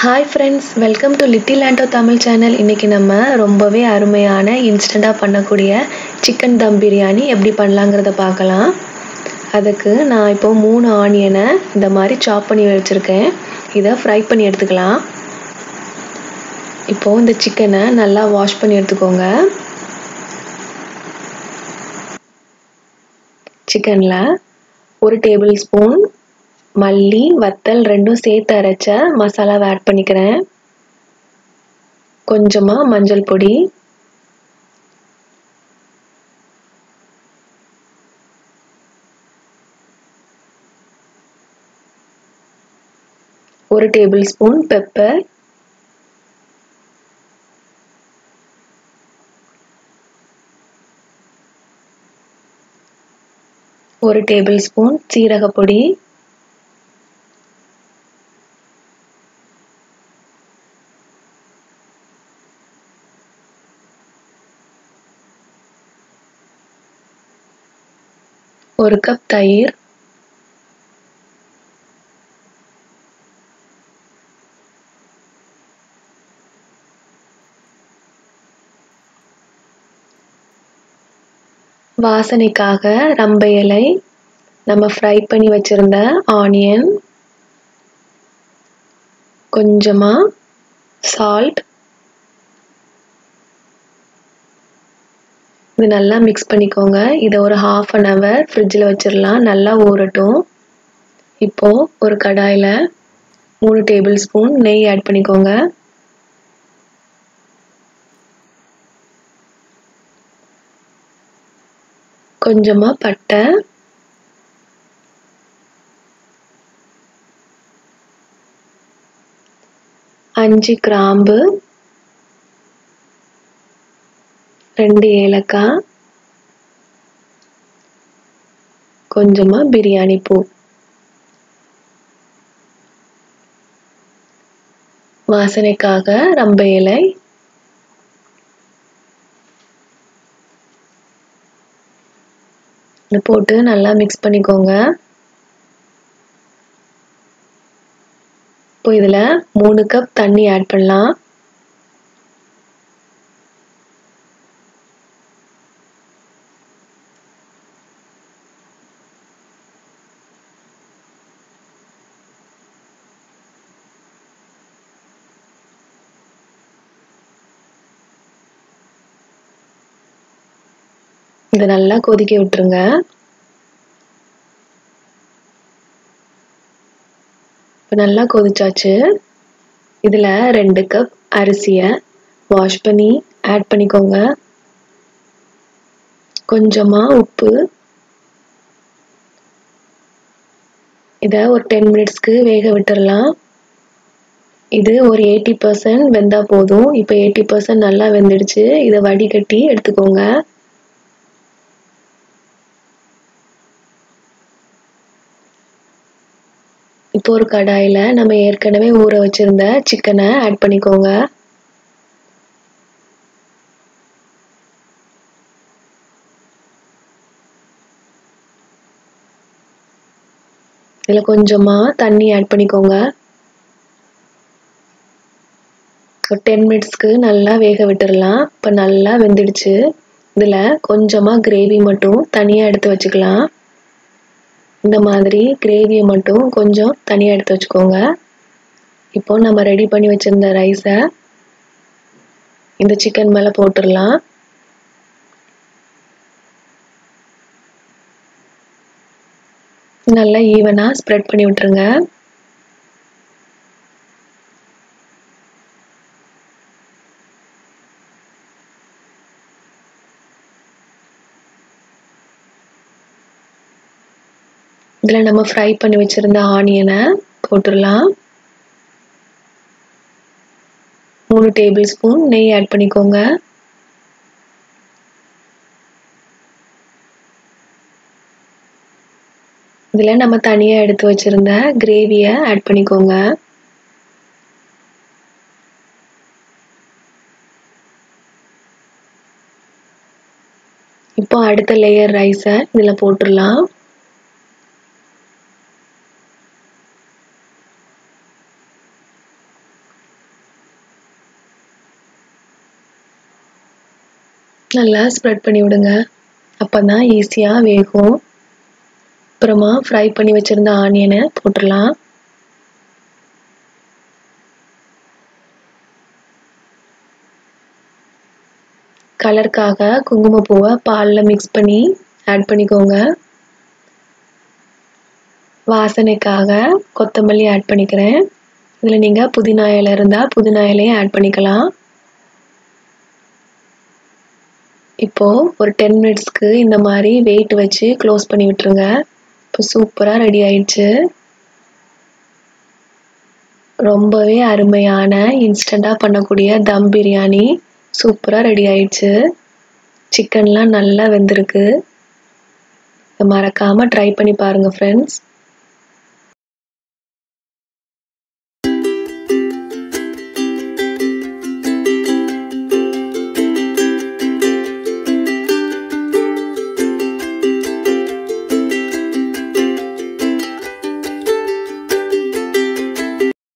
hi friends welcome to little ஆண்டோ Tamil channel இன்றைக்கி நம்ம ரொம்பவே அருமையான இன்ஸ்டண்ட்டாக பண்ணக்கூடிய சிக்கன் தம் பிரியாணி எப்படி பண்ணலாங்கிறத பார்க்கலாம் அதுக்கு நான் இப்போது மூணு ஆனியனை இந்த மாதிரி சாப் பண்ணி வச்சுருக்கேன் இதை ஃப்ரை பண்ணி எடுத்துக்கலாம் இப்போது இந்த சிக்கனை நல்லா வாஷ் பண்ணி எடுத்துக்கோங்க சிக்கனில் ஒரு டேபிள் ஸ்பூன் மல்லி வத்தல் ரெண்டும் சேர்த்து அரைச்ச மசாலாவை ஆட் பண்ணிக்கிறேன் கொஞ்சமாக மஞ்சள் பொடி ஒரு டேபிள் ஸ்பூன் பெப்பர் ஒரு டேபிள் ஸ்பூன் சீரகப்பொடி ஒரு கப் தயிர் வாசனைக்காக ரம்ப இலை நம்ம ஃப்ரை பண்ணி வச்சுருந்த ஆனியன் கொஞ்சமாக சால்ட் இது நல்லா மிக்ஸ் பண்ணிக்கோங்க இதை ஒரு ஹாஃப் அன் ஹவர் ஃப்ரிட்ஜில் வச்சிடலாம் நல்லா ஊறட்டும் இப்போது ஒரு கடாயில் மூணு டேபிள் ஸ்பூன் நெய் ஆட் பண்ணிக்கோங்க கொஞ்சமாக பட்டை அஞ்சு கிராம்பு ரெண்டு ஏலக்காய் கொஞ்சமாக பிரியாணி பூ வாசனைக்காக ரம்ப இலை இது போட்டு நல்லா மிக்ஸ் பண்ணிக்கோங்க இப்போ இதில் மூணு கப் தண்ணி ஆட் பண்ணலாம் இதை நல்லா கொதிக்க விட்டுருங்க இப்போ நல்லா கொதிச்சாச்சு இதில் ரெண்டு கப் அரிசியை வாஷ் பண்ணி ஆட் பண்ணிக்கோங்க கொஞ்சமாக உப்பு இதை ஒரு டென் மினிட்ஸ்க்கு வேக விட்டுடலாம் இது ஒரு எயிட்டி பர்சன்ட் வெந்தால் போதும் இப்போ எயிட்டி பர்சன்ட் நல்லா வெந்துடுச்சு இதை வடிகட்டி எடுத்துக்கோங்க இப்போ ஒரு கடாயில் நம்ம ஏற்கனவே ஊற வச்சுருந்த சிக்கனை ஆட் பண்ணிக்கோங்க இதில் கொஞ்சமாக தண்ணி ஆட் பண்ணிக்கோங்க ஒரு டென் மினிட்ஸ்க்கு நல்லா வேக விட்டுடலாம் இப்போ நல்லா வெந்துடுச்சு இதில் கொஞ்சமாக கிரேவி மட்டும் தனியாக எடுத்து வச்சுக்கலாம் இந்த மாதிரி கிரேவியை மட்டும் கொஞ்சம் தனியாக எடுத்து வச்சுக்கோங்க இப்போ நம்ம ரெடி பண்ணி வச்சுருந்த ரைஸை இந்த சிக்கன் மேலே போட்டுடலாம் நல்லா ஈவனாக ஸ்ப்ரெட் பண்ணி விட்டுருங்க இதில் நம்ம ஃப்ரை பண்ணி வச்சுருந்த ஆனியனை போட்டுடலாம் மூணு டேபிள் ஸ்பூன் நெய் ஆட் பண்ணிக்கோங்க இதில் நம்ம தனியாக எடுத்து வச்சுருந்த கிரேவியை ஆட் பண்ணிக்கோங்க இப்போ அடுத்த லேயர் ரைஸை இதில் போட்டுடலாம் நல்லா ஸ்ப்ரெட் பண்ணி விடுங்க அப்போ தான் ஈஸியாக வேகும் அப்புறமா ஃப்ரை பண்ணி வச்சுருந்த ஆனியனை போட்டுடலாம் கலருக்காக குங்குமப்பூவை பாலில் மிக்ஸ் பண்ணி ஆட் பண்ணிக்கோங்க வாசனைக்காக கொத்தமல்லி ஆட் பண்ணிக்கிறேன் இதில் நீங்கள் புதினா இலை இருந்தால் புதினா இலையும் ஆட் பண்ணிக்கலாம் இப்போது ஒரு டென் மினிட்ஸ்க்கு இந்த மாதிரி வெயிட் வச்சு க்ளோஸ் பண்ணி விட்டுருங்க இப்போ சூப்பராக ரெடி ஆயிடுச்சு ரொம்பவே அருமையான இன்ஸ்டண்ட்டாக பண்ணக்கூடிய தம் பிரியாணி சூப்பராக ரெடி ஆயிடுச்சு சிக்கன்லாம் நல்லா வெந்திருக்கு மறக்காமல் ட்ரை பண்ணி பாருங்கள் ஃப்ரெண்ட்ஸ்